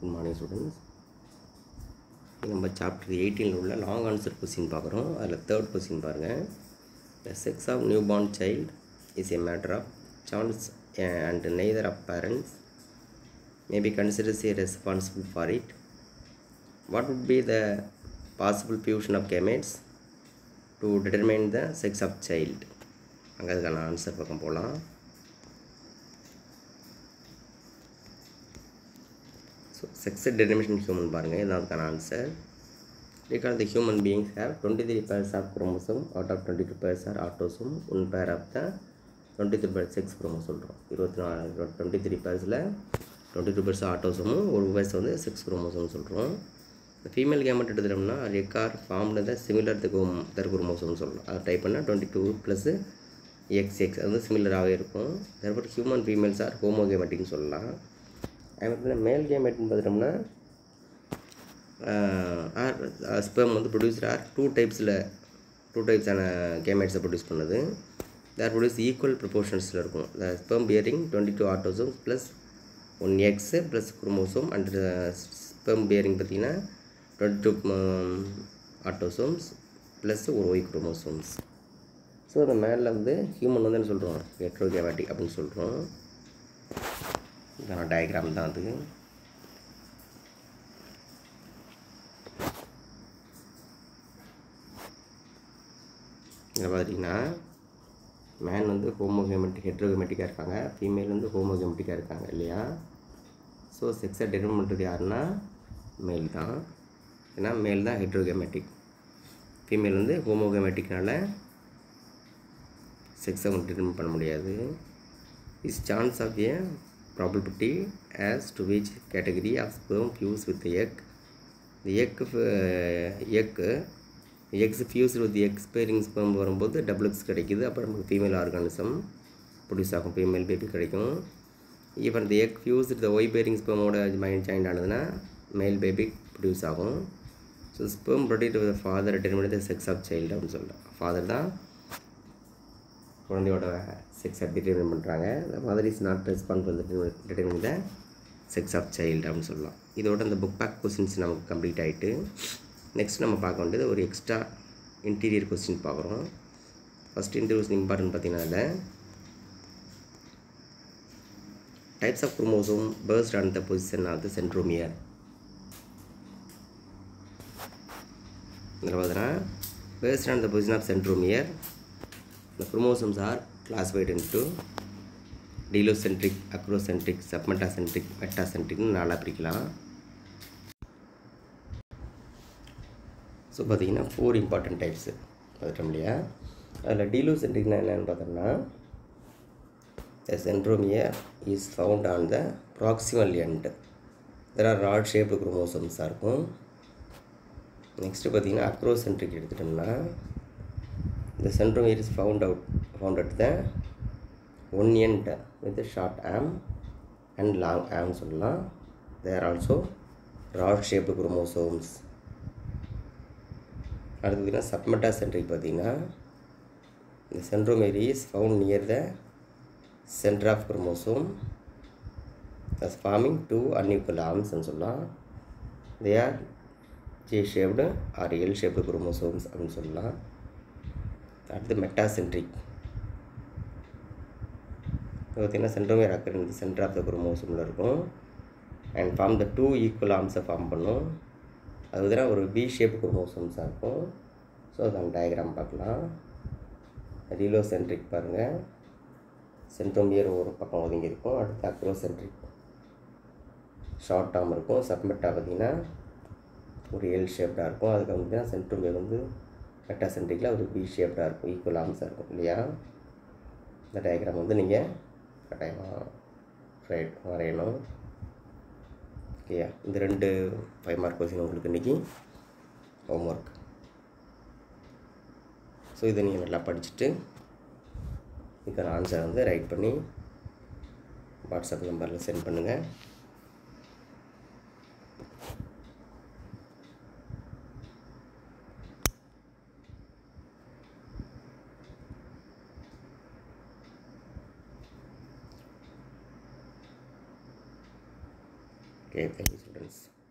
Good morning students நம்ம chapter எயிட்டீனில் உள்ள லாங் ஆன்சர் கொஸ்டின் பார்க்குறோம் அதில் தேர்ட் கொஸ்டின் பாருங்கள் the sex of new born child is a matter of chance and neither of parents may be considered as responsible for it. What would be the possible fusion of gametes to determine the sex of child? அங்கே அதுக்கான answer பக்கம் போகலாம் so sex termination human பாருங்கள் இதான் அதுக்கான answer because the human beings have 23 pairs of chromosome out of 22 pairs are autosome one pair of the 23 pair sex chromosome சொல்கிறோம் இருபத்தி நாலு டுவெண்ட்டி த்ரீ பேர்ஸில் டுவெண்ட்டி டூ பேர்ஸ் ஆட்டோசமும் ஒரு பேர்ஸ் வந்து செக்ஸ் குரோமோசோம் சொல்கிறோம் இந்த ஃபீமேல் கேமெட் எடுத்துட்டோம்னா ரெக்கார் ஃபார்ம்டு தான் சிமிலர் தகும் தர் குரோமோசோம்னு சொல்லலாம் அதை டைப் பண்ணால் twenty two plus X X அது வந்து சிமிலராகவே இருக்கும் தர்பட் ஹியூமன் ஃபீமேல்ஸ் ஆர் ஹோமோகேமெட்டிக்னு சொல்லலாம் அது மாதிரி மேல் கேமெட்னு பார்த்துட்டோம்னா ஆர் ஸ்பெர்ம் வந்து ப்ரொடியூசர் ஆர் டூ டைப்ஸில் டூ டைப்ஸான கேமெட்ஸை ப்ரொடியூஸ் பண்ணுது தேர் ப்ரொடியூஸ் ஈக்குவல் ப்ரொபோர்ஷன்ஸில் இருக்கும் the sperm bearing twenty two autosomes plus one X plus chromosome and sperm bearing பார்த்தீங்கன்னா டுவெண்ட்டி டூ ஆட்டோசோம்ஸ் ப்ளஸ் ஒரு ஒய் குரோமோசோம்ஸ் ஸோ அந்த மேலே வந்து ஹியூமன் வந்து என்ன சொல்கிறோம் ஹெட்ரோகேமேட்டிக் அப்படின்னு சொல்கிறோம் இதான டயக்ராம் தான் அது இதில் பார்த்தீங்கன்னா மேன் வந்து ஹோமோகேமெட்டிக் ஹெட்ரோகேமெட்டிக்காக இருக்காங்க ஃபீமேல் வந்து ஹோமோகேமெட்டிக்காக இருக்காங்க இல்லையா ஸோ செக்ஸை டிட்டர்மின் பண்ணுறது யாருன்னா மேல் தான் ஏன்னா மேல் தான் ஹெட்ரோகேமெட்டிக் ஃபீமேல் வந்து ஹோமோகேமெட்டிக்னால செக்ஸை வந்து டிட்டர்மின் பண்ண முடியாது is chance of a probability as to which category of sperm fuse with egg the egg egg X fused with X bearing sperm வரும்போது டபுள் எக்ஸ் கிடைக்குது அப்போ நமக்கு ஃபீமேல் ஆர்கானிசம் ப்ரொடியூஸ் ஆகும் ஃபீமேல் பேபி கிடைக்கும் even the egg fuse the Y bearing ஸ்பெர்மோட mind join ஆனதுன்னா male baby produce ஆகும் so sperm produced with father determine the sex of child அப்படின்னு சொல்கிறேன் ஃபாதர் தான் குழந்தையோட செக்ஸை டிட்டர்மின் பண்ணுறாங்க the mother is not responsible determine the sex of child அப்படின்னு சொல்லலாம் இதோட இந்த புக் பேக் கொஸ்டின்ஸ் நமக்கு கம்ப்ளீட் ஆகிட்டு நெக்ஸ்ட் நம்ம பார்க்க வேண்டியது ஒரு எக்ஸ்ட்ரா இன்டீரியர் கொஸ்டின் பார்க்குறோம் ஃபஸ்ட் இன்டர்வியூஸ் இம்பார்ட்டன் பார்த்தீங்கன்னா அதில் types of chromosome based on the position of the centromere இதில் பார்த்தீங்கன்னா based on the position of centromere the chromosomes are classified into telocentric acrocentric submetacentric மெட்டாசென்ட்ரிக்னு நாலாக பிரிக்கலாம் ஸோ பார்த்தீங்கன்னா four important types பார்த்துட்டோம் இல்லையா அதில் டீலோசென்ட்ரிக்னா என்னென்னு பார்த்தோம்னா the centromere is found on the proximal end there are rod shaped குரோமோசோம்ஸாக இருக்கும் நெக்ஸ்ட்டு பார்த்தீங்கன்னா அக்ரோசென்ட்ரிக் எடுத்துட்டோம்னா the centromere is found out found at the one end with a short arm and long arm சொல்லலாம் they are also rod shaped chromosomes அடுத்து பார்த்தீங்கன்னா submetacentric பார்த்தீங்கன்னா இந்த centromere is found near the center of chromosome thus forming two unequal ஆர்ம்ஸ்ன்னு சொல்லலாம் they are J shaped or L shaped chromosomes அப்படின்னு சொல்லலாம் அடுத்து மெட்டாசென்ட்ரிக் பார்த்திங்கன்னா சென்ட்ரோமியர் அக்கர் இந்த சென்டர் ஆஃப் த குரோமோசோமில் இருக்கும் and form the two equal ஆர்ம்ஸை ஃபார்ம் பண்ணும் அது பார்த்தீங்கன்னா ஒரு வி ஷேப் குரோமோசோம்ஸாக இருக்கும் ஸோ அதுக்கான டயக்ராம் பார்க்கலாம் ரீலோசென்ட்ரிக் பாருங்கள் சென்ட்ரோமியர் ஒரு பக்கம் ஒதுங்கி இருக்கும் அடுத்து அக்ரோசென்ட்ரிக் ஷார்ட் ஆர்ம் இருக்கும் சப்மெட்டா பார்த்திங்கன்னா ஒரு எல் ஷேப்டாக இருக்கும் அதுக்கு பார்த்தீங்கன்னா சென்ட்ரோமியர் வந்து மெட்டாசென்ட்ரிக்கில் ஒரு பி ஷேப்டாக இருக்கும் ஈக்குவல் ஆர்ம்ஸாக இருக்கும் இல்லையா இந்த டயக்ராம் வந்து நீங்கள் கட்டாயமாக ரைட் வரையணும் ஓகேயா இந்த ரெண்டு ஃபைவ் மார்க் கொஸ்டின் உங்களுக்கு இன்றைக்கி ஹோம் ஒர்க் ஸோ இதை நீங்கள் நல்லா படிச்சுட்டு இதுக்கான ஆன்சரை வந்து ரைட் பண்ணி வாட்ஸ்அப் நம்பரில் சென்ட் பண்ணுங்கள் ஓகே தேங்க்யூ ஸ்டூடெண்ட்ஸ்